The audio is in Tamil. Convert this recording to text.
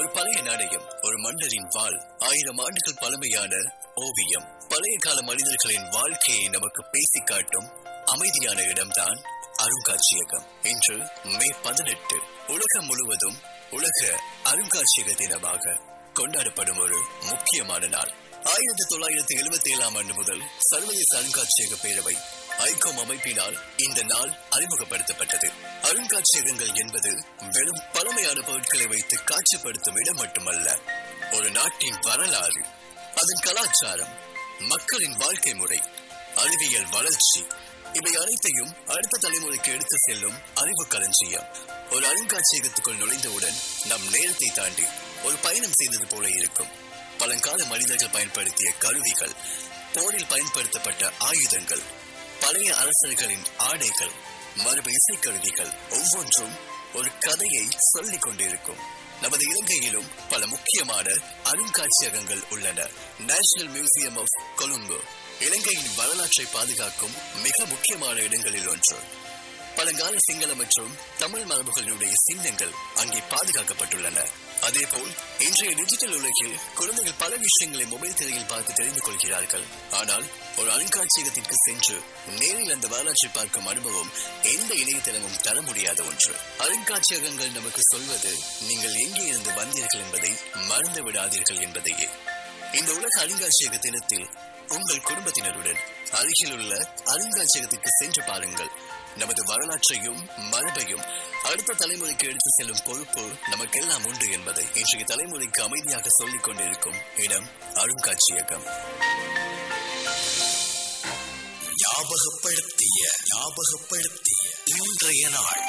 ஒரு பழைய நாணயம் ஒரு மன்னரின் வாள் ஆயிரம் ஆண்டுகள் பழமையான ஓவியம் பழைய கால மனிதர்களின் வாழ்க்கையை நமக்கு பேசி காட்டும் அமைதியான இடம்தான் அருங்காட்சியகம் இன்று மே பதினெட்டு உலகம் முழுவதும் உலக அருங்காட்சியக தினமாக கொண்டாடப்படும் ஒரு முக்கியமான நாள் ஆயிரத்தி தொள்ளாயிரத்தி எழுபத்தி ஏழாம் ஆண்டு முதல் சர்வதேச அருங்காட்சியக பேரவை ஐகோம் அமைப்பினால் இந்த நாள் அறிமுகப்படுத்தப்பட்டது அருங்காட்சியகங்கள் என்பது வெறும் பழமையான பொருட்களை வைத்து காட்சிப்படுத்தும் இடம் மட்டுமல்ல ஒரு நாட்டின் வரலாறு அதன் கலாச்சாரம் மக்களின் வாழ்க்கை முறை அறிவியல் வளர்ச்சி இவை அனைத்தையும் அடுத்த தலைமுறைக்கு எடுத்து செல்லும் அறிவு களஞ்சியம் ஒரு அருங்காட்சியகத்துக்குள் நுழைந்தவுடன் நம் நேரத்தை தாண்டி ஒரு பயணம் செய்தது போல இருக்கும் பழங்கால மனிதர்கள் பயன்படுத்திய கருவிகள் போரில் பயன்படுத்தப்பட்ட ஆயுதங்கள் பழைய அரசர்களின் ஆடைகள் மரபு இசைக்கருவிகள் ஒவ்வொன்றும் ஒரு கதையை சொல்லிக் கொண்டிருக்கும் நமது இலங்கையிலும் பல முக்கியமான அருங்காட்சியகங்கள் உள்ளன நேஷனல் மியூசியம் ஆஃப் கொழும்பு இலங்கையின் வரலாற்றை பாதுகாக்கும் மிக முக்கியமான இடங்களில் ஒன்று பழங்கால சிங்கள மற்றும் தமிழ் மரபுகளுடைய சின்னங்கள் அங்கே பாதுகாக்கப்பட்டுள்ளன அதேபோல் இன்றைய டிஜிட்டல் உலகில் குழந்தைகள் பல விஷயங்களை மொபைல் திரையில் பார்த்து தெரிந்து கொள்கிறார்கள் ஆனால் ஒரு அருங்காட்சியகத்திற்கு சென்று நேரில் அந்த வரலாற்றை பார்க்கும் அனுபவம் எந்த இணையதளமும் தர முடியாத ஒன்று அருங்காட்சியகங்கள் நமக்கு சொல்வது நீங்கள் எங்கே இருந்து வந்தீர்கள் என்பதை மறந்து விடாதீர்கள் என்பதையே இந்த உலக அருங்காட்சியக தினத்தில் உங்கள் குடும்பத்தினருடன் அருகில் உள்ள அருங்காட்சியகத்திற்கு சென்று பாருங்கள் நமது வரலாற்றையும் மரபையும் அடுத்த தலைமுறைக்கு எடுத்து செல்லும் பொறுப்பு நமக்கெல்லாம் உண்டு என்பதை இன்றைய தலைமுறைக்கு அமைதியாக சொல்லிக் கொண்டிருக்கும் இடம் அருங்காட்சியகம் ஞாபகப்படுத்திய ஞாபகப்படுத்திய இன்றைய நாள்